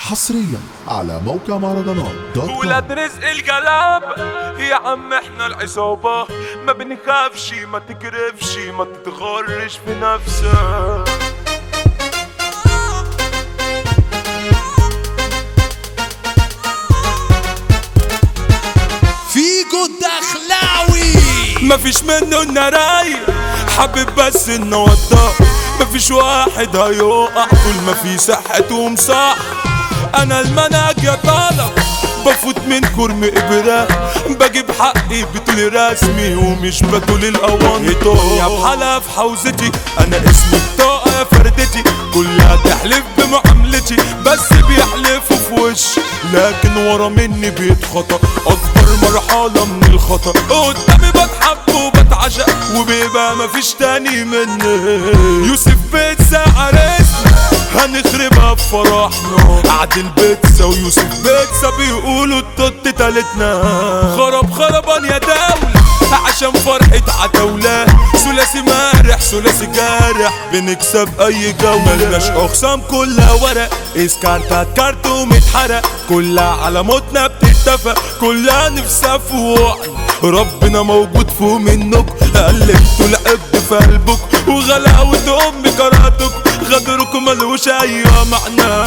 حصريا على موقع مهرجانات دوت كوم ولاد رزق الجلاب يا عم احنا العصابة ما بنخافش ما تكرفش ما تتغرش في نفسك فيجو الدخلاوي مفيش منه إن رايق حابب بس انه وضع مفيش واحد هيقع طول ما في صحته صح انا المنهج يا طالب بفوت من كرم ابره بجيب حقي بطول رسمي ومش بطول الاوانطه يا بحالة في حوزتي انا اسمي بطاقة يا فردتي كلها تحلف بمعاملتي بس بيحلفوا في وشي لكن ورا مني بيتخطى اكبر مرحلة من الخطا قدامي بتحب وبتعشق وبيبقى مفيش تاني مني يوسف بيتزا عرسنا هنخربها بفرحنا عادل بيتزا ويوسف بيتزا بيقولوا التوت تالتنا خرب خربان يا دولة عشان فرحة عتاولة ثلاثي مارح ثلاثي جارح بنكسب اي جولة ملناش اقسام كلها ورق اسكارتات كارت ومتحرق كلها على موتنا بتتفق كلها نفسها في وعي ربنا موجود فوق منكم قلبتوا العبد في قلبك وغلاوة امي كرهتك غدركم ملوش اي معنى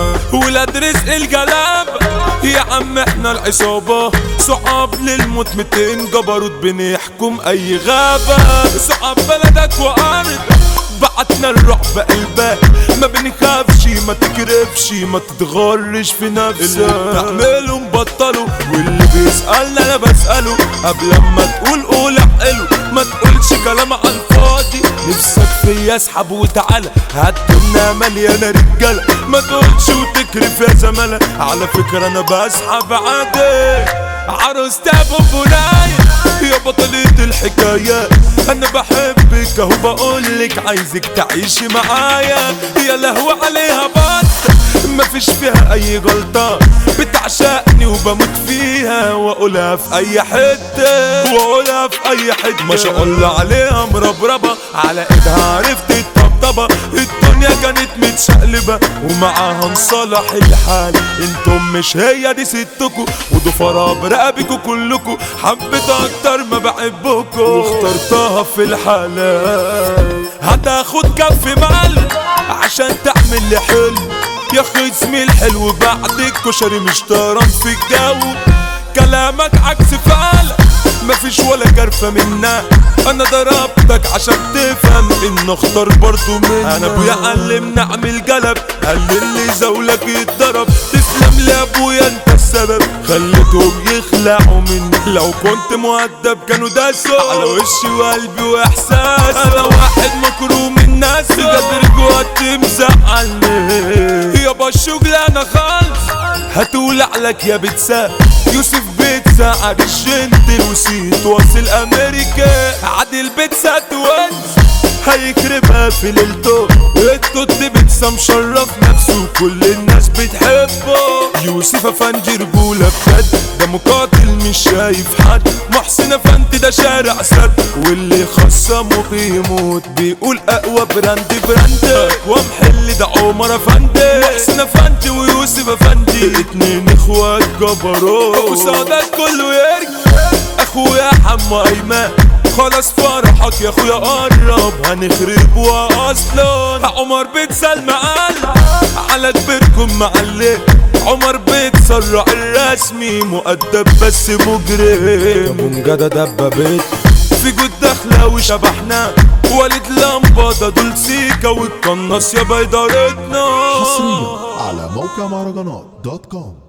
ولاد رزق الجلاب يا عم احنا العصابة صعب للموت 200 جبروت بنحكم اي غابة صعب بلدك وارض بعتنا الرعب قلبك ما بنخافش ما تكرفش ما تتغرش في نفسك اللي بتعمله مبطله واللي بيسألنا انا بسأله قبل ما تقول قول حلو ما تقولش كلام عن فاضي نفسك فيا اسحب وتعالى هتمنا مليانة رجالة ما تقولش وتكرف يا زمالة على فكرة انا بسحب عادي عروس ابو بناية يا بطلة الحكايات انا بحبك اهو بقولك عايزك تعيشي معايا يا لهوي عليها بط مفيش فيها اي غلطة بتعشقني وبموت فيها واقولها في اي حتة واقولها في اي حتة ما شاء الله عليها مربربة على ايدها عرفت الطبطبة الدنيا كانت متشقلبة ومعاها نصلح الحال انتم مش هي دي ستكم وضفرها برقبكوا كلكوا حبيت اكتر ما بحبكوا واخترتها في الحلال هتاخد كف مال عشان تعمل لي حلم يا خصمي الحلو بعد الكشري مش طيران في الجو كلامك عكس فعلك مفيش ولا جرفة منا انا ضربتك عشان تفهم انه اختار برضو مني انا ابويا علمني اعمل جلب قال لي اللي زولك يتضرب تسلم لي يا ابويا انت السبب خليتهم يخلعوا مني لو كنت مؤدب كانوا داسوا على وشي وقلبي واحساسي انا واحد مكروم الناس قدر جوات مزعلني يابا الشغل انا خالص هتولع لك يا بتسا يوسف بيتزا عاد الجنتل وسيت واصل امريكا عادل بيتزا توانس هيكربها في ليلته التوت بيتزا مشرف نفسه وكل الناس بتحبه يوسف افندي رجولة بجد ده مقاتل مش شايف حد محسن افندي ده شارع سد واللي خصمه بيموت بيقول اقوى براند براند اقوى محل ده عمر افندي محسن افندي ويوسف افندي اتنين اخوات جبروت وسعادات كله يرجع اخويا حمو ايمن خلاص فرحك يا اخويا قرب هنخرب واصلا عمر بيتسا المعلم على كبيركم معلم عمر بيتسرع الرسمي مؤدب بس مجرم ابو مجدة دبابت في جود داخلة وشبحنا والد لمبة دول سيكا والقناص يا بيدارتنا حصريا على موقع مهرجانات دوت كوم